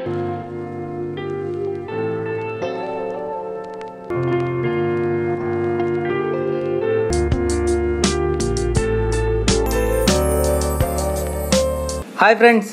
hi friends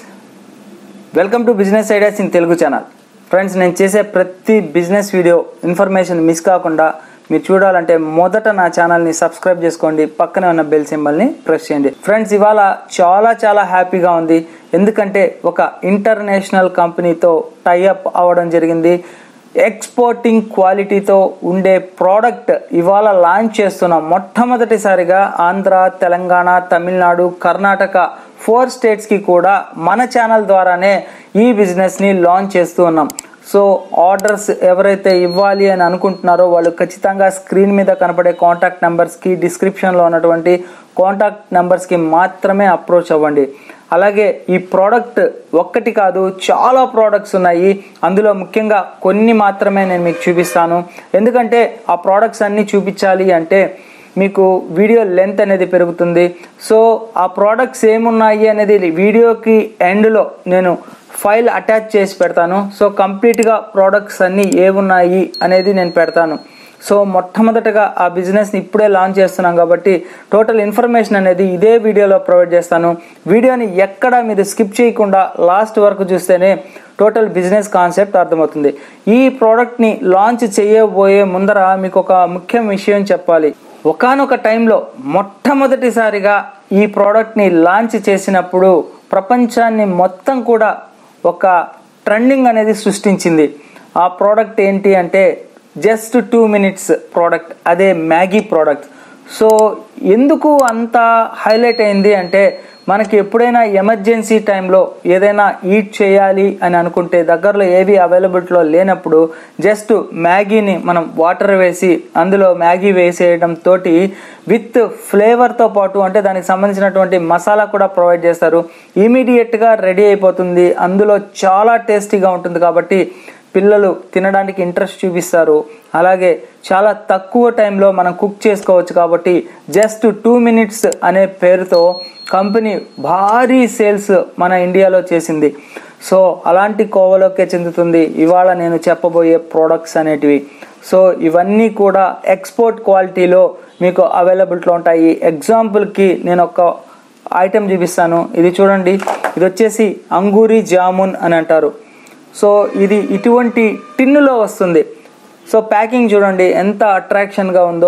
welcome to business ideas in Telugu channel friends నేను చేసే ప్రతి బిజినెస్ వీడియో ఇన్ఫర్మేషన్ మిస్ కాకుండా మీరు చూడాలంటే మొదట నా ఛానల్ని సబ్స్క్రైబ్ చేసుకోండి పక్కనే ఉన్న బెల్ సింబల్ని ప్రెస్ చేయండి ఫ్రెండ్స్ ఇవాళ చాలా చాలా హ్యాపీగా ఉంది ఎందుకంటే ఒక ఇంటర్నేషనల్ కంపెనీతో టైఅప్ అవ్వడం జరిగింది ఎక్స్పోర్టింగ్ క్వాలిటీతో ఉండే ప్రోడక్ట్ ఇవాళ లాంచ్ చేస్తున్నాం మొట్టమొదటిసారిగా ఆంధ్ర తెలంగాణ తమిళనాడు కర్ణాటక ఫోర్ స్టేట్స్కి కూడా మన ఛానల్ ద్వారానే ఈ బిజినెస్ని లాంచ్ చేస్తూ ఉన్నాం సో ఆర్డర్స్ ఎవరైతే ఇవ్వాలి అని అనుకుంటున్నారో వాళ్ళు ఖచ్చితంగా స్క్రీన్ మీద కనపడే కాంటాక్ట్ నెంబర్స్కి డిస్క్రిప్షన్లో ఉన్నటువంటి కాంటాక్ట్ నెంబర్స్కి మాత్రమే అప్రోచ్ అవ్వండి అలాగే ఈ ప్రోడక్ట్ ఒక్కటి కాదు చాలా ప్రోడక్ట్స్ ఉన్నాయి అందులో ముఖ్యంగా కొన్ని మాత్రమే నేను మీకు చూపిస్తాను ఎందుకంటే ఆ ప్రోడక్ట్స్ అన్నీ చూపించాలి అంటే మీకు వీడియో లెంత్ అనేది పెరుగుతుంది సో ఆ ప్రోడక్ట్స్ ఏమున్నాయి అనేది వీడియోకి ఎండ్లో నేను ఫైల్ అటాచ్ చేసి పెడతాను సో కంప్లీట్గా ప్రోడక్ట్స్ అన్నీ ఏమున్నాయి అనేది నేను పెడతాను సో మొట్టమొదటగా ఆ బిజినెస్ని ఇప్పుడే లాంచ్ చేస్తున్నాం కాబట్టి టోటల్ ఇన్ఫర్మేషన్ అనేది ఇదే వీడియోలో ప్రొవైడ్ చేస్తాను వీడియోని ఎక్కడ మీరు స్కిప్ చేయకుండా లాస్ట్ వరకు చూస్తేనే టోటల్ బిజినెస్ కాన్సెప్ట్ అర్థమవుతుంది ఈ ప్రోడక్ట్ని లాంచ్ చేయబోయే ముందర మీకు ఒక ముఖ్య విషయం చెప్పాలి ఒకనొక టైంలో మొట్టమొదటిసారిగా ఈ ప్రోడక్ట్ని లాంచ్ చేసినప్పుడు ప్రపంచాన్ని మొత్తం కూడా ఒక ట్రెండింగ్ అనేది సృష్టించింది ఆ ప్రోడక్ట్ ఏంటి అంటే జస్ట్ టూ మినిట్స్ ప్రోడక్ట్ అదే మ్యాగీ ప్రోడక్ట్ సో ఎందుకు అంత హైలైట్ అయింది అంటే మనకి ఎప్పుడైనా ఎమర్జెన్సీ టైంలో ఏదైనా ఈట్ చేయాలి అని అనుకుంటే దగ్గరలో ఏవి అవైలబిలిటీలో లేనప్పుడు జస్ట్ మ్యాగీని మనం వాటర్ వేసి అందులో మ్యాగీ వేసేయడం తోటి విత్ ఫ్లేవర్తో పాటు అంటే దానికి సంబంధించినటువంటి మసాలా కూడా ప్రొవైడ్ చేస్తారు ఇమీడియట్గా రెడీ అయిపోతుంది అందులో చాలా టేస్టీగా ఉంటుంది కాబట్టి పిల్లలు తినడానికి ఇంట్రెస్ట్ చూపిస్తారు అలాగే చాలా తక్కువ టైంలో మనం కుక్ చేసుకోవచ్చు కాబట్టి జస్ట్ టూ మినిట్స్ అనే పేరుతో కంపెనీ భారీ సేల్స్ మన ఇండియాలో చేసింది సో అలాంటి కోవలోకే చెందుతుంది ఇవాళ నేను చెప్పబోయే ప్రోడక్ట్స్ అనేటివి సో ఇవన్నీ కూడా ఎక్స్పోర్ట్ క్వాలిటీలో మీకు అవైలబిలిటీలో ఉంటాయి ఎగ్జాంపుల్కి నేను ఒక ఐటెం చూపిస్తాను ఇది చూడండి ఇది వచ్చేసి అంగూరి జామున్ అని అంటారు సో ఇది ఇటువంటి టిన్నులో వస్తుంది సో ప్యాకింగ్ చూడండి ఎంత అట్రాక్షన్గా ఉందో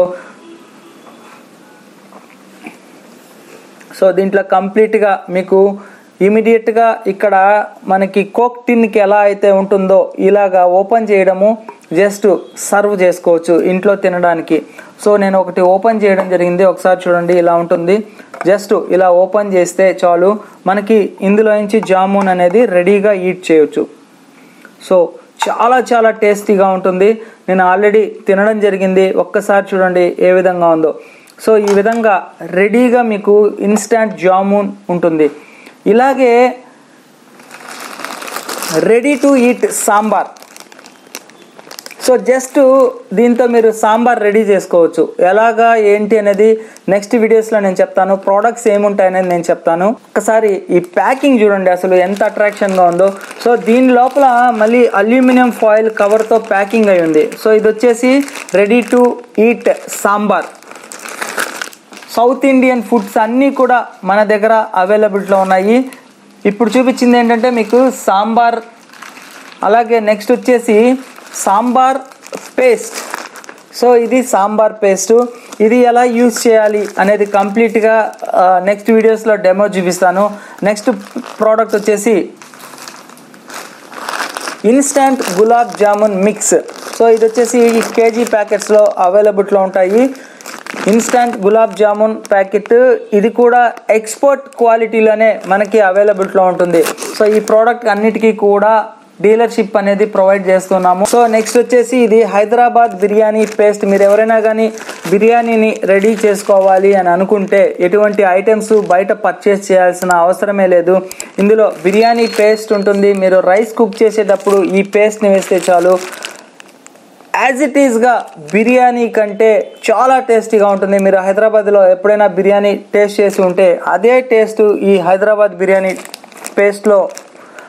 సో దీంట్లో కంప్లీట్గా మీకు ఇమీడియట్గా ఇక్కడ మనకి కోక్ టిన్కి ఎలా అయితే ఉంటుందో ఇలాగా ఓపెన్ చేయడము జస్ట్ సర్వ్ చేసుకోవచ్చు ఇంట్లో తినడానికి సో నేను ఒకటి ఓపెన్ చేయడం జరిగింది ఒకసారి చూడండి ఇలా ఉంటుంది జస్ట్ ఇలా ఓపెన్ చేస్తే చాలు మనకి ఇందులో నుంచి జామున్ అనేది రెడీగా ఈట్ చేయొచ్చు సో చాలా చాలా టేస్టీగా ఉంటుంది నేను ఆల్రెడీ తినడం జరిగింది ఒక్కసారి చూడండి ఏ విధంగా ఉందో సో ఈ విధంగా రెడీగా మీకు ఇన్స్టాంట్ జామున్ ఉంటుంది ఇలాగే ready to eat sambar so just దీంతో మీరు సాంబార్ రెడీ చేసుకోవచ్చు ఎలాగా ఏంటి అనేది నెక్స్ట్ వీడియోస్లో నేను చెప్తాను ప్రోడక్ట్స్ ఏముంటాయి అనేది నేను చెప్తాను ఒకసారి ఈ ప్యాకింగ్ చూడండి అసలు ఎంత అట్రాక్షన్గా ఉందో సో దీని లోపల మళ్ళీ అల్యూమినియం ఫాయిల్ కవర్తో ప్యాకింగ్ అయి ఉంది సో ఇది వచ్చేసి ready to eat sambar South Indian foods అన్నీ కూడా మన దగ్గర అవైలబిలిటీలో ఉన్నాయి ఇప్పుడు చూపించింది ఏంటంటే మీకు సాంబార్ అలాగే నెక్స్ట్ వచ్చేసి సాంబార్ పేస్ట్ సో ఇది సాంబార్ పేస్ట్ ఇది ఎలా యూజ్ చేయాలి అనేది కంప్లీట్గా నెక్స్ట్ వీడియోస్లో డెమో చూపిస్తాను నెక్స్ట్ ప్రోడక్ట్ వచ్చేసి instant gulab jamun mix so ఇది వచ్చేసి ఈ కేజీ ప్యాకెట్స్లో అవైలబిలిటీలో ఉంటాయి ఇన్స్టంట్ గులాబ్ జామున్ ప్యాకెట్ ఇది కూడా ఎక్స్పోర్ట్ క్వాలిటీలోనే మనకి అవైలబిలిటీలో ఉంటుంది సో ఈ ప్రోడక్ట్ అన్నిటికీ కూడా డీలర్షిప్ అనేది ప్రొవైడ్ చేస్తున్నాము సో నెక్స్ట్ వచ్చేసి ఇది హైదరాబాద్ బిర్యానీ పేస్ట్ మీరు ఎవరైనా కానీ బిర్యానీని రెడీ చేసుకోవాలి అని అనుకుంటే ఎటువంటి ఐటమ్స్ బయట పర్చేస్ చేయాల్సిన అవసరమే లేదు ఇందులో బిర్యానీ పేస్ట్ ఉంటుంది మీరు రైస్ కుక్ చేసేటప్పుడు ఈ పేస్ట్ని వేస్తే చాలు యాజ్ ఇట్ ఈస్గా బిర్యానీ కంటే చాలా టేస్టీగా ఉంటుంది మీరు హైదరాబాద్లో ఎప్పుడైనా బిర్యానీ టేస్ట్ చేసి ఉంటే అదే టేస్ట్ ఈ హైదరాబాద్ బిర్యానీ పేస్ట్లో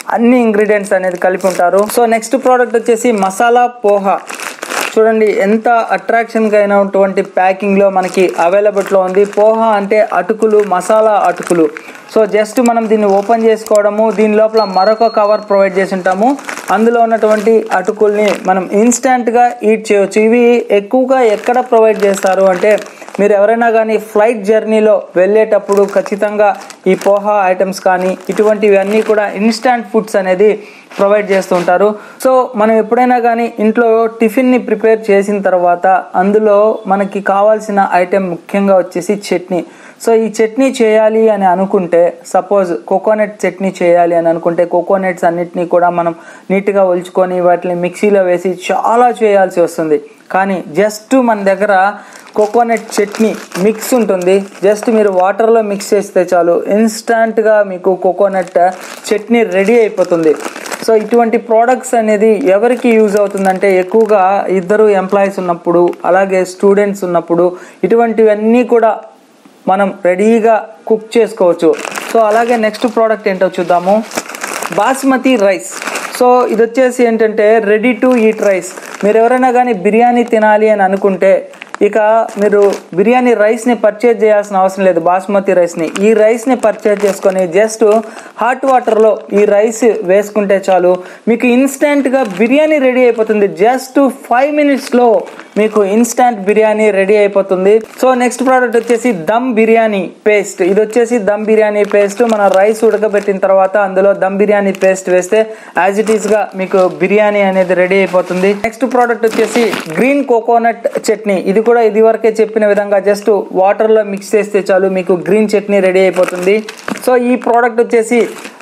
అన్ని ఇంగ్రీడియంట్స్ అనేది కలిపి ఉంటారు సో నెక్స్ట్ ప్రోడక్ట్ వచ్చేసి మసాలా పోహా చూడండి ఎంత అట్రాక్షన్గా అయినటువంటి ప్యాకింగ్లో మనకి అవైలబుల్లో ఉంది పోహా అంటే అటుకులు మసాలా అటుకులు సో జస్ట్ మనం దీన్ని ఓపెన్ చేసుకోవడము దీని లోపల మరొక కవర్ ప్రొవైడ్ చేసి ఉంటాము అందులో ఉన్నటువంటి అటుకుల్ని మనం ఇన్స్టెంట్గా ఈట్ చేయవచ్చు ఇవి ఎక్కువగా ఎక్కడ ప్రొవైడ్ చేస్తారు అంటే మీరు ఎవరైనా కానీ ఫ్లైట్ జర్నీలో వెళ్ళేటప్పుడు ఖచ్చితంగా ఈ పోహా ఐటమ్స్ కానీ ఇటువంటివి అన్నీ కూడా ఇన్స్టాంట్ ఫుడ్స్ అనేది ప్రొవైడ్ చేస్తూ ఉంటారు సో మనం ఎప్పుడైనా కానీ ఇంట్లో టిఫిన్ని ప్రిపేర్ చేసిన తర్వాత అందులో మనకి కావాల్సిన ఐటెం ముఖ్యంగా వచ్చేసి చట్నీ సో ఈ చట్నీ చేయాలి అని అనుకుంటే సపోజ్ కోకోనట్ చట్నీ చేయాలి అని అనుకుంటే కోకోనట్స్ అన్నిటినీ కూడా మనం నీట్గా ఒలుచుకొని వాటిని మిక్సీలో వేసి చాలా చేయాల్సి వస్తుంది కానీ జస్ట్ మన దగ్గర కోకోనట్ చట్నీ మిక్స్ ఉంటుంది జస్ట్ మీరు వాటర్లో మిక్స్ చేస్తే చాలు ఇన్స్టాంట్గా మీకు కోకోనట్ చట్నీ రెడీ అయిపోతుంది సో ఇటువంటి ప్రోడక్ట్స్ అనేది ఎవరికి యూజ్ అవుతుందంటే ఎక్కువగా ఇద్దరు ఎంప్లాయీస్ ఉన్నప్పుడు అలాగే స్టూడెంట్స్ ఉన్నప్పుడు ఇటువంటివన్నీ కూడా మనం రెడీగా కుక్ చేసుకోవచ్చు సో అలాగే నెక్స్ట్ ప్రోడక్ట్ ఏంటో చూద్దాము బాస్మతి రైస్ సో ఇది వచ్చేసి ఏంటంటే రెడీ టు ఈట్ రైస్ మీరు ఎవరైనా కానీ బిర్యానీ తినాలి అని అనుకుంటే ఇక మీరు బిర్యానీ రైస్ని పర్చేజ్ చేయాల్సిన అవసరం లేదు బాస్మతి రైస్ని ఈ రైస్ని పర్చేజ్ చేసుకొని జస్ట్ హాట్ వాటర్లో ఈ రైస్ వేసుకుంటే చాలు మీకు ఇన్స్టెంట్గా బిర్యానీ రెడీ అయిపోతుంది జస్ట్ ఫైవ్ మినిట్స్లో మీకు ఇన్స్టంట్ బిర్యానీ రెడీ అయిపోతుంది సో నెక్స్ట్ ప్రోడక్ట్ వచ్చేసి దమ్ బిర్యానీ పేస్ట్ ఇది వచ్చేసి దమ్ బిర్యానీ పేస్ట్ మన రైస్ ఉడకబెట్టిన తర్వాత అందులో దమ్ బిర్యానీ పేస్ట్ వేస్తే యాజ్ ఇట్ ఈస్ గా మీకు బిర్యానీ అనేది రెడీ అయిపోతుంది నెక్స్ట్ ప్రోడక్ట్ వచ్చేసి గ్రీన్ కోకోనట్ చట్నీ ఇది కూడా ఇది వరకే చెప్పిన విధంగా జస్ట్ వాటర్ లో మిక్స్ చేస్తే చాలు మీకు గ్రీన్ చట్నీ రెడీ అయిపోతుంది సో ఈ ప్రోడక్ట్ వచ్చేసి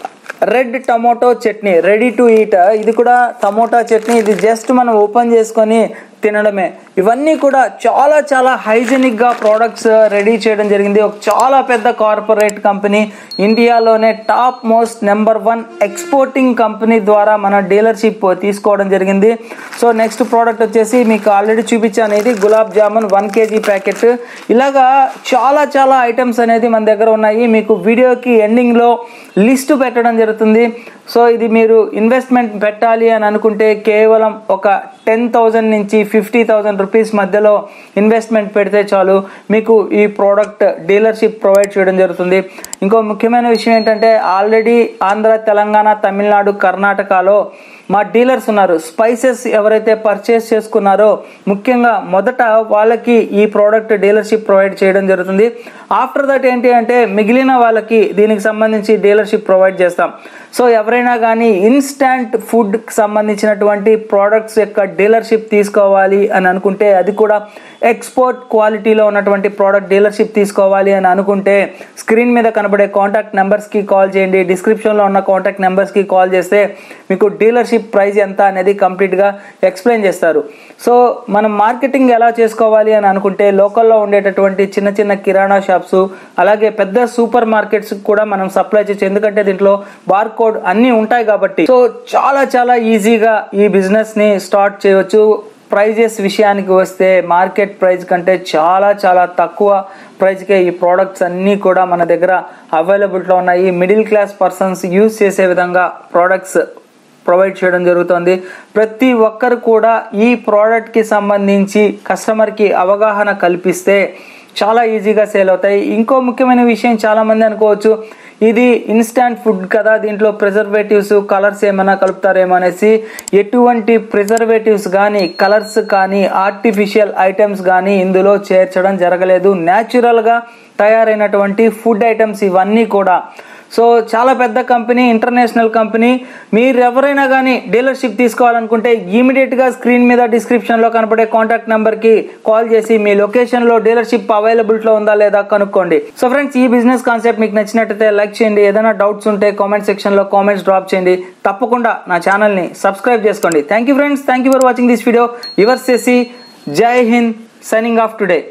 red tomato chutney ready to eat ఇది కూడా టమోటా చట్నీ ఇది జస్ట్ మనం ఓపెన్ చేసుకొని తినడమే ఇవన్నీ కూడా చాలా చాలా హైజెనిక్ గా ప్రోడక్ట్స్ రెడీ చేయడం జరిగింది ఒక చాలా పెద్ద కార్పొరేట్ కంపెనీ ఇండియాలోనే top most number one exporting company ద్వారా మన డీలర్షిప్ తీసుకోవడం జరిగింది సో నెక్స్ట్ ప్రోడక్ట్ వచ్చేసి మీకు ఆల్రెడీ చూపించాను ఇది gulab jamun one KG packet ఇలాగా చాలా చాలా ఐటమ్స్ అనేది మన దగ్గర ఉన్నాయి మీకు వీడియోకి ఎండింగ్లో లిస్ట్ పెట్టడం జరుగుతుంది సో ఇది మీరు ఇన్వెస్ట్మెంట్ పెట్టాలి అని అనుకుంటే కేవలం ఒక టెన్ థౌజండ్ నుంచి ఫిఫ్టీ థౌజండ్ రూపీస్ మధ్యలో ఇన్వెస్ట్మెంట్ పెడితే చాలు మీకు ఈ ప్రోడక్ట్ డీలర్షిప్ ప్రొవైడ్ చేయడం జరుగుతుంది ఇంకో ముఖ్యమైన విషయం ఏంటంటే ఆల్రెడీ ఆంధ్ర తెలంగాణ తమిళనాడు కర్ణాటకలో మా డీలర్స్ ఉన్నారు స్పైసెస్ ఎవరైతే పర్చేస్ చేసుకున్నారో ముఖ్యంగా మొదట వాళ్ళకి ఈ ప్రోడక్ట్ డీలర్షిప్ ప్రొవైడ్ చేయడం జరుగుతుంది ఆఫ్టర్ దట్ ఏంటి అంటే మిగిలిన వాళ్ళకి దీనికి సంబంధించి డీలర్షిప్ ప్రొవైడ్ చేస్తాం సో ఎవరైనా కానీ ఇన్స్టాంట్ ఫుడ్కి సంబంధించినటువంటి ప్రోడక్ట్స్ యొక్క డీలర్షిప్ తీసుకోవాలి అని అనుకుంటే అది కూడా ఎక్స్పోర్ట్ క్వాలిటీలో ఉన్నటువంటి ప్రోడక్ట్ డీలర్షిప్ తీసుకోవాలి అని అనుకుంటే స్క్రీన్ మీద కనబడే కాంటాక్ట్ నెంబర్స్కి కాల్ చేయండి డిస్క్రిప్షన్లో ఉన్న కాంటాక్ట్ నెంబర్స్కి కాల్ చేస్తే మీకు డీలర్షిప్ ప్రైస్ ఎంత అనేది కంప్లీట్గా ఎక్స్ప్లెయిన్ చేస్తారు సో మనం మార్కెటింగ్ ఎలా చేసుకోవాలి అని అనుకుంటే లోకల్లో ఉండేటటువంటి చిన్న చిన్న కిరాణా షాప్స్ అలాగే పెద్ద సూపర్ మార్కెట్స్ కూడా మనం సప్లై చేయొచ్చు ఎందుకంటే దీంట్లో బార్ కోడ్ అన్నీ ఉంటాయి కాబట్టి సో చాలా చాలా ఈజీగా ఈ బిజినెస్ ని స్టార్ట్ చేయవచ్చు ప్రైజెస్ విషయానికి వస్తే మార్కెట్ ప్రైస్ కంటే చాలా చాలా తక్కువ ప్రైస్కే ఈ ప్రోడక్ట్స్ అన్నీ కూడా మన దగ్గర అవైలబుల్లో ఉన్నాయి మిడిల్ క్లాస్ పర్సన్స్ యూజ్ చేసే విధంగా ప్రోడక్ట్స్ ప్రొవైడ్ చేయడం జరుగుతుంది ప్రతి ఒక్కరు కూడా ఈ ప్రోడక్ట్కి సంబంధించి కస్టమర్కి అవగాహన కల్పిస్తే చాలా ఈజీగా సేల్ అవుతాయి ఇంకో ముఖ్యమైన విషయం చాలా మంది అనుకోవచ్చు ఇది ఇన్స్టాంట్ ఫుడ్ కదా దీంట్లో ప్రిజర్వేటివ్స్ కలర్స్ ఏమైనా కలుపుతారేమో అనేసి ఎటువంటి ప్రిజర్వేటివ్స్ కానీ కలర్స్ కానీ ఆర్టిఫిషియల్ ఐటమ్స్ కానీ ఇందులో చేర్చడం జరగలేదు న్యాచురల్గా తయారైనటువంటి ఫుడ్ ఐటమ్స్ ఇవన్నీ కూడా సో చాలా పెద్ద కంపెనీ ఇంటర్నేషనల్ కంపెనీ మీరు ఎవరైనా కానీ డీలర్షిప్ తీసుకోవాలనుకుంటే ఇమీడియట్గా స్క్రీన్ మీద డిస్క్రిప్షన్లో కనపడే కాంటాక్ట్ నెంబర్కి కాల్ చేసి మీ లొకేషన్లో డీలర్షిప్ అవైలబిలిటీలో ఉందా లేదా కనుక్కోండి సో ఫ్రెండ్స్ ఈ బిజినెస్ కాన్సెప్ట్ మీకు నచ్చినట్టయితే లైక్ చేయండి ఏదైనా డౌట్స్ ఉంటే కామెంట్ సెక్షన్లో కామెంట్స్ డ్రాప్ చేయండి తప్పకుండా నా ఛానల్ని సబ్స్క్రైబ్ చేసుకోండి thank you friends thank you for watching this video your చేసి Jai Hind signing off today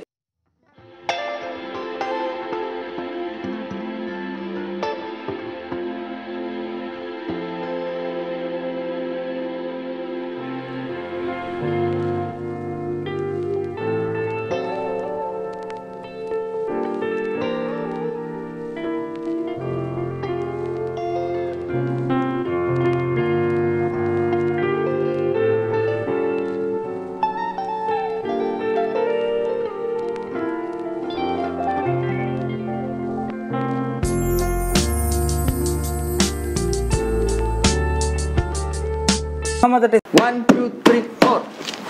మొదటి వన్ టూ త్రీ ఫోర్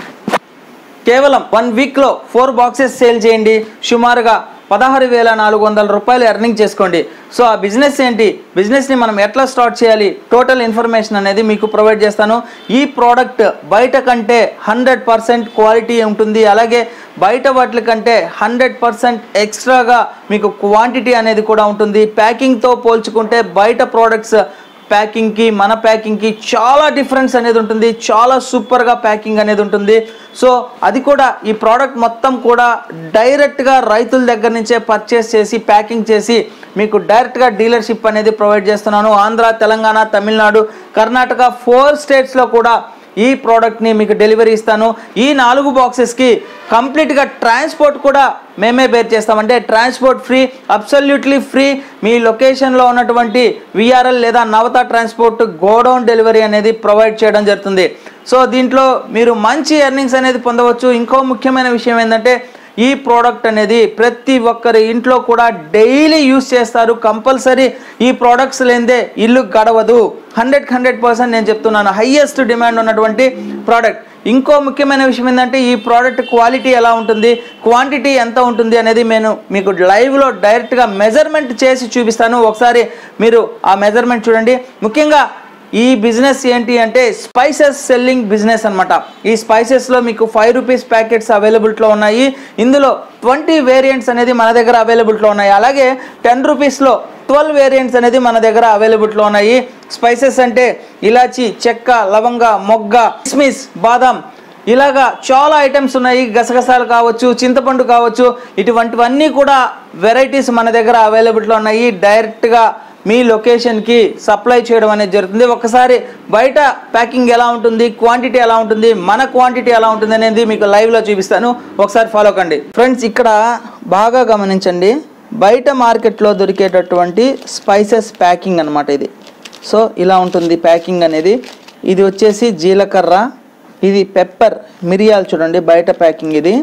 కేవలం వన్ వీక్లో ఫోర్ బాక్సెస్ సేల్ చేయండి సుమారుగా పదహారు వేల నాలుగు వందల రూపాయలు ఎర్నింగ్ చేసుకోండి సో ఆ బిజినెస్ ఏంటి బిజినెస్ని మనం ఎట్లా స్టార్ట్ చేయాలి టోటల్ ఇన్ఫర్మేషన్ అనేది మీకు ప్రొవైడ్ చేస్తాను ఈ ప్రోడక్ట్ బయట కంటే హండ్రెడ్ పర్సెంట్ క్వాలిటీ ఉంటుంది అలాగే బయట వాటి కంటే హండ్రెడ్ పర్సెంట్ ఎక్స్ట్రాగా మీకు క్వాంటిటీ అనేది కూడా ఉంటుంది ప్యాకింగ్తో పోల్చుకుంటే బయట ప్రోడక్ట్స్ ప్యాకింగ్కి మన ప్యాకింగ్కి చాలా డిఫరెన్స్ అనేది ఉంటుంది చాలా సూపర్గా ప్యాకింగ్ అనేది ఉంటుంది సో అది కూడా ఈ ప్రోడక్ట్ మొత్తం కూడా డైరెక్ట్గా రైతుల దగ్గర నుంచే పర్చేస్ చేసి ప్యాకింగ్ చేసి మీకు డైరెక్ట్గా డీలర్షిప్ అనేది ప్రొవైడ్ చేస్తున్నాను ఆంధ్ర తెలంగాణ తమిళనాడు కర్ణాటక ఫోర్ స్టేట్స్లో కూడా ఈ ప్రోడక్ట్ని మీకు డెలివరీ ఇస్తాను ఈ నాలుగు బాక్సెస్కి కంప్లీట్గా ట్రాన్స్పోర్ట్ కూడా మేమే బేర్ చేస్తాం అంటే ట్రాన్స్పోర్ట్ ఫ్రీ అబ్సల్యూట్లీ ఫ్రీ మీ లొకేషన్లో ఉన్నటువంటి విఆర్ఎల్ లేదా నవత ట్రాన్స్పోర్ట్ గోడౌన్ డెలివరీ అనేది ప్రొవైడ్ చేయడం జరుగుతుంది సో దీంట్లో మీరు మంచి ఎర్నింగ్స్ అనేది పొందవచ్చు ఇంకో ముఖ్యమైన విషయం ఏంటంటే ఈ ప్రోడక్ట్ అనేది ప్రతి ఒక్కరి ఇంట్లో కూడా డైలీ యూస్ చేస్తారు కంపల్సరీ ఈ ప్రోడక్ట్స్ లేదే ఇల్లు గడవదు హండ్రెడ్ హండ్రెడ్ పర్సెంట్ నేను చెప్తున్నాను హయ్యెస్ట్ డిమాండ్ ఉన్నటువంటి ప్రోడక్ట్ ఇంకో ముఖ్యమైన విషయం ఏంటంటే ఈ ప్రోడక్ట్ క్వాలిటీ ఎలా ఉంటుంది క్వాంటిటీ ఎంత ఉంటుంది అనేది నేను మీకు లైవ్లో డైరెక్ట్గా మెజర్మెంట్ చేసి చూపిస్తాను ఒకసారి మీరు ఆ మెజర్మెంట్ చూడండి ముఖ్యంగా ఈ బిజినెస్ ఏంటి అంటే స్పైసెస్ సెల్లింగ్ బిజినెస్ అనమాట ఈ స్పైసెస్లో మీకు ఫైవ్ రూపీస్ ప్యాకెట్స్ అవైలబిలిటీలో ఉన్నాయి ఇందులో ట్వంటీ వేరియంట్స్ అనేది మన దగ్గర అవైలబిలిటీలో ఉన్నాయి అలాగే టెన్ రూపీస్లో ట్వెల్వ్ వేరియంట్స్ అనేది మన దగ్గర అవైలబిలిటీలో ఉన్నాయి స్పైసెస్ అంటే ఇలాచి చెక్క లవంగ మొగ్గ కిస్మిస్ బాదం ఇలాగా చాలా ఐటమ్స్ ఉన్నాయి గసగసాలు కావచ్చు చింతపండు కావచ్చు ఇటువంటివన్నీ కూడా వెరైటీస్ మన దగ్గర అవైలబిలిటీలో ఉన్నాయి డైరెక్ట్గా మీ లొకేషన్కి సప్లై చేయడం అనేది జరుగుతుంది ఒకసారి బయట ప్యాకింగ్ ఎలా ఉంటుంది క్వాంటిటీ ఎలా ఉంటుంది మన క్వాంటిటీ ఎలా ఉంటుంది అనేది మీకు లైవ్లో చూపిస్తాను ఒకసారి ఫాలో కండి ఫ్రెండ్స్ ఇక్కడ బాగా గమనించండి బయట మార్కెట్లో దొరికేటటువంటి స్పైసెస్ ప్యాకింగ్ అనమాట ఇది సో ఇలా ఉంటుంది ప్యాకింగ్ అనేది ఇది వచ్చేసి జీలకర్ర ఇది పెప్పర్ మిరియాలు చూడండి బయట ప్యాకింగ్ ఇది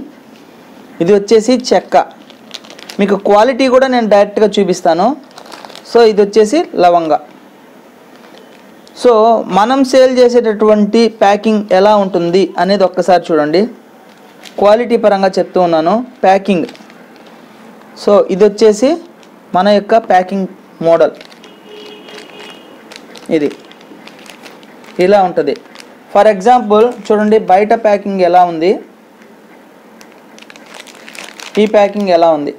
ఇది వచ్చేసి చెక్క మీకు క్వాలిటీ కూడా నేను డైరెక్ట్గా చూపిస్తాను సో ఇది వచ్చేసి లవంగ సో మనం సేల్ చేసేటటువంటి ప్యాకింగ్ ఎలా ఉంటుంది అనేది ఒక్కసారి చూడండి క్వాలిటీ పరంగా చెప్తూ ఉన్నాను ప్యాకింగ్ సో ఇది వచ్చేసి మన యొక్క ప్యాకింగ్ మోడల్ ఇది ఇలా ఉంటుంది ఫర్ ఎగ్జాంపుల్ చూడండి బయట ప్యాకింగ్ ఎలా ఉంది ఈ ప్యాకింగ్ ఎలా ఉంది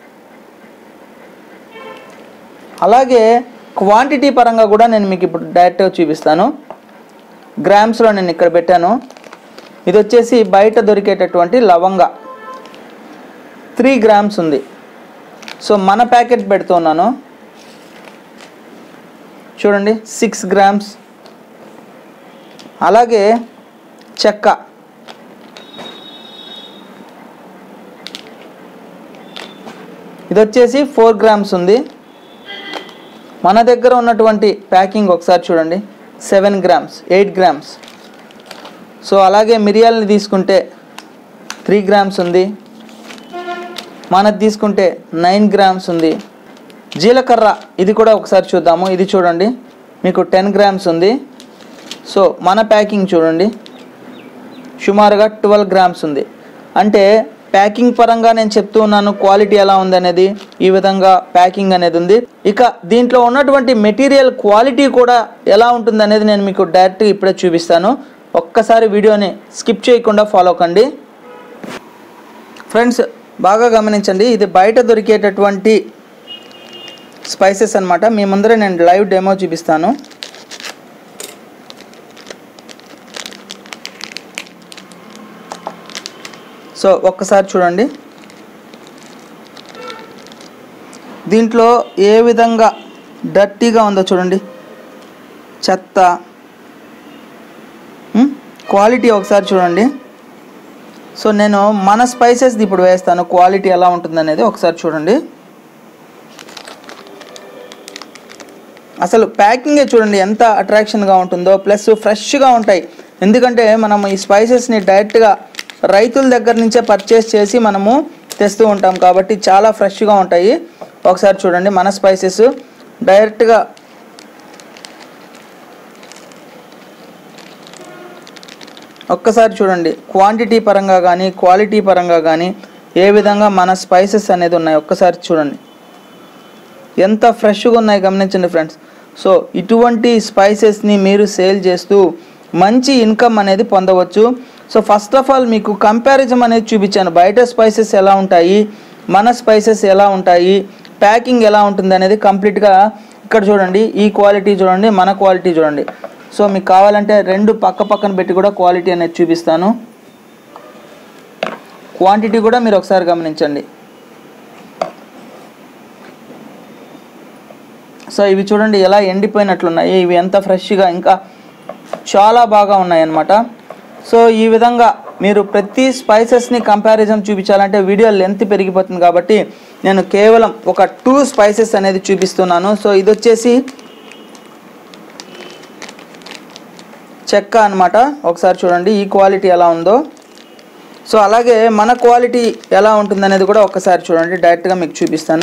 అలాగే క్వాంటిటీ పరంగా కూడా నేను మీకు ఇప్పుడు డైరెక్ట్గా చూపిస్తాను గ్రామ్స్లో నేను ఇక్కడ పెట్టాను ఇది వచ్చేసి బయట దొరికేటటువంటి లవంగ త్రీ గ్రామ్స్ ఉంది సో మన ప్యాకెట్ పెడుతున్నాను చూడండి సిక్స్ గ్రామ్స్ అలాగే చెక్క ఇది వచ్చేసి ఫోర్ గ్రామ్స్ ఉంది మన దగ్గర ఉన్నటువంటి ప్యాకింగ్ ఒకసారి చూడండి seven grams eight grams so అలాగే మిరియాలని తీసుకుంటే త్రీ గ్రామ్స్ ఉంది మనది తీసుకుంటే నైన్ గ్రామ్స్ ఉంది జీలకర్ర ఇది కూడా ఒకసారి చూద్దాము ఇది చూడండి మీకు టెన్ గ్రామ్స్ ఉంది సో మన ప్యాకింగ్ చూడండి సుమారుగా ట్వెల్వ్ గ్రామ్స్ ఉంది అంటే ప్యాకింగ్ పరంగా నేను చెప్తూ ఉన్నాను క్వాలిటీ ఎలా ఉంది అనేది ఈ విధంగా ప్యాకింగ్ అనేది ఉంది ఇక దీంట్లో ఉన్నటువంటి మెటీరియల్ క్వాలిటీ కూడా ఎలా ఉంటుంది అనేది నేను మీకు డైరెక్ట్ ఇప్పుడే చూపిస్తాను ఒక్కసారి వీడియోని స్కిప్ చేయకుండా ఫాలో కండి ఫ్రెండ్స్ బాగా గమనించండి ఇది బయట దొరికేటటువంటి స్పైసెస్ అన్నమాట మీ ముందర నేను లైవ్ డెమో చూపిస్తాను సో ఒక్కసారి చూడండి దీంట్లో ఏ విధంగా డర్టీగా ఉందో చూడండి చెత్త ఉమ్, క్వాలిటీ ఒకసారి చూడండి సో నేను మన స్పైసెస్ది ఇప్పుడు వేస్తాను క్వాలిటీ ఎలా ఉంటుంది అనేది ఒకసారి చూడండి అసలు ప్యాకింగే చూడండి ఎంత అట్రాక్షన్గా ఉంటుందో ప్లస్ ఫ్రెష్గా ఉంటాయి ఎందుకంటే మనం ఈ స్పైసెస్ని డైరెక్ట్గా రైతుల దగ్గర నుంచే పర్చేస్ చేసి మనము తెస్తూ ఉంటాం కాబట్టి చాలా ఫ్రెష్గా ఉంటాయి ఒకసారి చూడండి మన స్పైసెస్ డైరెక్ట్గా ఒక్కసారి చూడండి క్వాంటిటీ పరంగా కానీ క్వాలిటీ పరంగా కానీ ఏ విధంగా మన స్పైసెస్ అనేది ఉన్నాయి ఒక్కసారి చూడండి ఎంత ఫ్రెష్గా ఉన్నాయి గమనించండి ఫ్రెండ్స్ సో ఇటువంటి స్పైసెస్ని మీరు సేల్ చేస్తూ మంచి ఇన్కమ్ అనేది పొందవచ్చు సో ఫస్ట్ ఆఫ్ ఆల్ మీకు కంపారిజన్ అనేది చూపించాను బయట స్పైసెస్ ఎలా ఉంటాయి మన స్పైసెస్ ఎలా ఉంటాయి ప్యాకింగ్ ఎలా ఉంటుంది అనేది కంప్లీట్గా ఇక్కడ చూడండి ఈ క్వాలిటీ చూడండి మన క్వాలిటీ చూడండి సో మీకు కావాలంటే రెండు పక్క పక్కన పెట్టి కూడా క్వాలిటీ అనేది చూపిస్తాను క్వాంటిటీ కూడా మీరు ఒకసారి గమనించండి సో ఇవి చూడండి ఎలా ఎండిపోయినట్లున్నాయి ఇవి ఎంత ఫ్రెష్గా ఇంకా చాలా బాగా ఉన్నాయి అన్నమాట సో ఈ విధంగా మీరు ప్రతి స్పైసెస్ని కంపారిజన్ చూపించాలంటే వీడియో లెంత్ పెరిగిపోతుంది కాబట్టి నేను కేవలం ఒక టూ స్పైసెస్ అనేది చూపిస్తున్నాను సో ఇది వచ్చేసి చెక్క అన్నమాట ఒకసారి చూడండి ఈ క్వాలిటీ ఎలా ఉందో సో అలాగే మన క్వాలిటీ ఎలా ఉంటుంది అనేది కూడా ఒకసారి చూడండి డైరెక్ట్గా మీకు చూపిస్తాను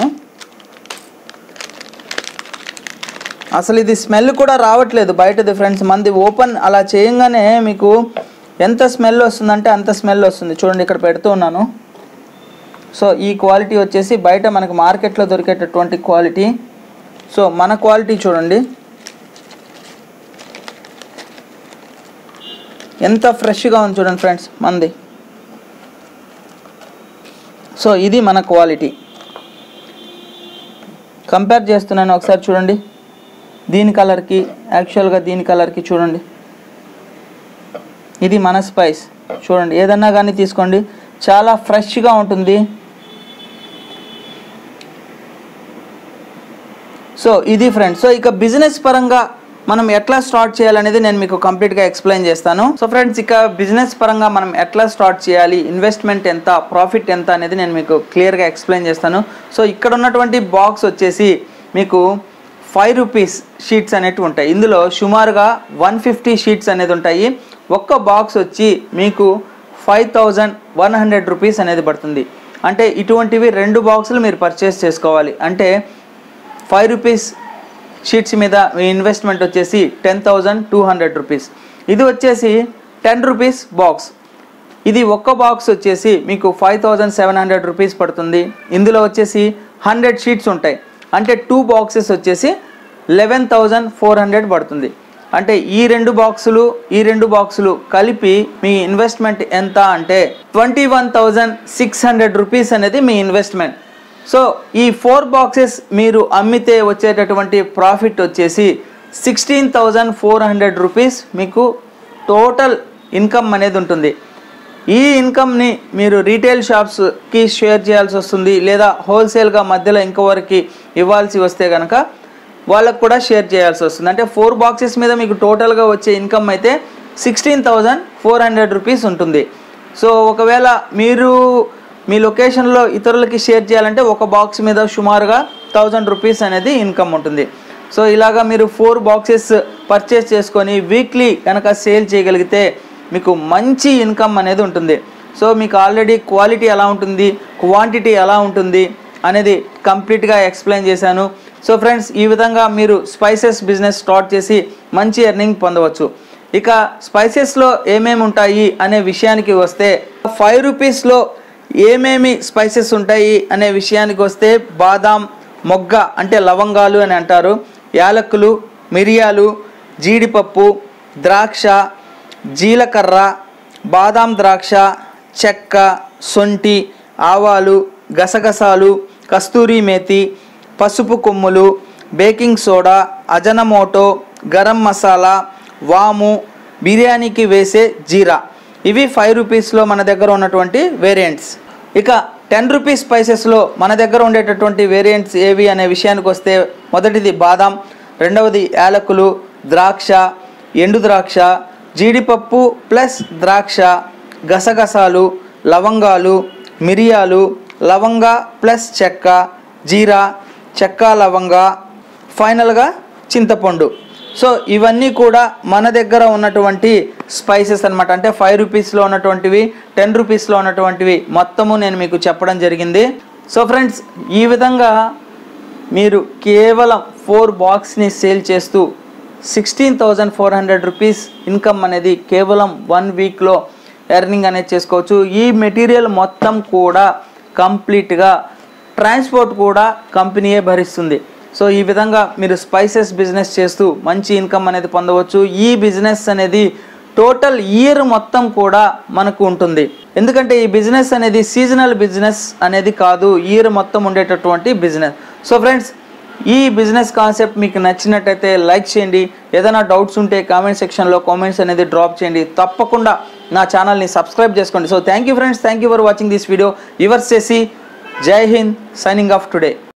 అసలు ఇది స్మెల్ కూడా రావట్లేదు బయటది ఫ్రెండ్స్ మంది ఓపెన్ అలా చేయంగానే మీకు ఎంత స్మెల్ వస్తుందంటే అంత స్మెల్ వస్తుంది చూడండి ఇక్కడ పెడుతూ ఉన్నాను సో ఈ క్వాలిటీ వచ్చేసి బయట మనకు మార్కెట్లో దొరికేటటువంటి క్వాలిటీ సో మన క్వాలిటీ చూడండి ఎంత ఫ్రెష్గా ఉంది చూడండి ఫ్రెండ్స్ మంది సో ఇది మన క్వాలిటీ కంపేర్ చేస్తున్నాను ఒకసారి చూడండి దీని కలర్కి యాక్చువల్గా దీని కలర్కి చూడండి ఇది మన స్పైస్ చూడండి ఏదన్నా కానీ తీసుకోండి చాలా ఫ్రెష్గా ఉంటుంది సో ఇది ఫ్రెండ్స్ సో ఇక బిజినెస్ పరంగా మనం ఎట్లా స్టార్ట్ చేయాలనేది నేను మీకు కంప్లీట్గా ఎక్స్ప్లెయిన్ చేస్తాను సో ఫ్రెండ్స్ ఇక బిజినెస్ పరంగా మనం ఎట్లా స్టార్ట్ చేయాలి ఇన్వెస్ట్మెంట్ ఎంత ప్రాఫిట్ ఎంత అనేది నేను మీకు క్లియర్గా ఎక్స్ప్లెయిన్ చేస్తాను సో ఇక్కడ ఉన్నటువంటి బాక్స్ వచ్చేసి మీకు ఫైవ్ రూపీస్ షీట్స్ అనేవి ఉంటాయి ఇందులో సుమారుగా వన్ ఫిఫ్టీ షీట్స్ అనేది ఉంటాయి ఒక్క బాక్స్ వచ్చి మీకు five thousand one hundred rupees అనేది పడుతుంది అంటే ఇటువంటివి రెండు బాక్సులు మీరు పర్చేస్ చేసుకోవాలి అంటే ఫైవ్ రూపీస్ షీట్స్ మీద మీ ఇన్వెస్ట్మెంట్ వచ్చేసి ten thousand two hundred rupees ఇది వచ్చేసి టెన్ రూపీస్ బాక్స్ ఇది ఒక్క బాక్స్ వచ్చేసి మీకు five thousand seven hundred rupees పడుతుంది ఇందులో వచ్చేసి హండ్రెడ్ షీట్స్ ఉంటాయి అంటే టూ బాక్సెస్ వచ్చేసి లెవెన్ థౌజండ్ ఫోర్ హండ్రెడ్ పడుతుంది అంటే ఈ రెండు బాక్సులు ఈ రెండు బాక్సులు కలిపి మీ ఇన్వెస్ట్మెంట్ ఎంత అంటే twenty one thousand six hundred rupees అనేది మీ ఇన్వెస్ట్మెంట్ సో ఈ ఫోర్ బాక్సెస్ మీరు అమ్మితే వచ్చేటటువంటి ప్రాఫిట్ వచ్చేసి sixteen thousand four hundred rupees మీకు టోటల్ ఇన్కమ్ అనేది ఉంటుంది ఈ ఇన్కమ్ని మీరు రీటైల్ షాప్స్కి షేర్ చేయాల్సి వస్తుంది లేదా హోల్సేల్గా మధ్యలో ఇంకొవరికి ఇవ్వాల్సి వస్తే కనుక వాళ్ళకు కూడా షేర్ చేయాల్సి వస్తుంది అంటే ఫోర్ బాక్సెస్ మీద మీకు టోటల్గా వచ్చే ఇన్కమ్ అయితే sixteen thousand four hundred rupees ఉంటుంది సో ఒకవేళ మీరు మీ లొకేషన్లో ఇతరులకి షేర్ చేయాలంటే ఒక బాక్స్ మీద సుమారుగా థౌజండ్ రూపీస్ అనేది ఇన్కమ్ ఉంటుంది సో ఇలాగా మీరు ఫోర్ బాక్సెస్ పర్చేస్ చేసుకొని వీక్లీ కనుక సేల్ చేయగలిగితే మీకు మంచి ఇన్కమ్ అనేది ఉంటుంది సో మీకు ఆల్రెడీ క్వాలిటీ ఎలా ఉంటుంది క్వాంటిటీ ఎలా ఉంటుంది అనేది కంప్లీట్గా ఎక్స్ప్లెయిన్ చేశాను సో ఫ్రెండ్స్ ఈ విధంగా మీరు స్పైసెస్ బిజినెస్ స్టార్ట్ చేసి మంచి ఎర్నింగ్ పొందవచ్చు ఇక స్పైసెస్లో ఏమేమి ఉంటాయి అనే విషయానికి వస్తే ఫైవ్ రూపీస్లో ఏమేమి స్పైసెస్ ఉంటాయి అనే విషయానికి వస్తే బాదాం మొగ్గ అంటే లవంగాలు అని అంటారు యాలక్కులు మిరియాలు జీడిపప్పు ద్రాక్ష జీలకర్ర బాదాం ద్రాక్ష చెక్క సొంటి ఆవాలు గసగసాలు కస్తూరి మేతి పసుపు కొమ్ములు baking soda Ajinomoto garam masala వాము బిర్యానీకి వేసే జీరా ఇవి ఫైవ్ రూపీస్లో మన దగ్గర ఉన్నటువంటి వేరియంట్స్ ఇక టెన్ రూపీస్ స్పైసెస్లో మన దగ్గర ఉండేటటువంటి వేరియంట్స్ ఏవి అనే విషయానికి వస్తే మొదటిది బాదాం రెండవది యాలకులు ద్రాక్ష ఎండు ద్రాక్ష జీడిపప్పు ప్లస్ ద్రాక్ష గసగసాలు లవంగాలు మిరియాలు లవంగ ప్లస్ చెక్క జీరా చెక్క లవంగ ఫైనల్గా చింతపండు సో ఇవన్నీ కూడా మన దగ్గర ఉన్నటువంటి స్పైసెస్ అన్నమాట అంటే ఫైవ్ రూపీస్లో ఉన్నటువంటివి టెన్ రూపీస్లో ఉన్నటువంటివి మొత్తము నేను మీకు చెప్పడం జరిగింది సో ఫ్రెండ్స్ ఈ విధంగా మీరు కేవలం ఫోర్ బాక్స్ని సేల్ చేస్తూ sixteen thousand four hundred rupees income అనేది కేవలం వన్ వీక్లో ఎర్నింగ్ అనేది చేసుకోవచ్చు ఈ మెటీరియల్ మొత్తం కూడా కంప్లీట్గా ట్రాన్స్పోర్ట్ కూడా కంపెనీయే భరిస్తుంది సో ఈ విధంగా మీరు స్పైసెస్ బిజినెస్ చేస్తూ మంచి ఇన్కమ్ అనేది పొందవచ్చు ఈ బిజినెస్ అనేది టోటల్ ఇయర్ మొత్తం కూడా మనకు ఉంటుంది ఎందుకంటే ఈ బిజినెస్ అనేది సీజనల్ బిజినెస్ అనేది కాదు ఇయర్ మొత్తం ఉండేటటువంటి బిజినెస్ సో ఫ్రెండ్స్ ఈ బిజినెస్ కాన్సెప్ట్ మీకు నచ్చినట్టయితే లైక్ చేయండి ఏదైనా డౌట్స్ ఉంటే కామెంట్ సెక్షన్లో కామెంట్స్ అనేది డ్రాప్ చేయండి తప్పకుండా నా ఛానల్ని సబ్స్క్రైబ్ చేసుకోండి so thank you friends thank you for watching this video your చేసి Jai Hind signing off today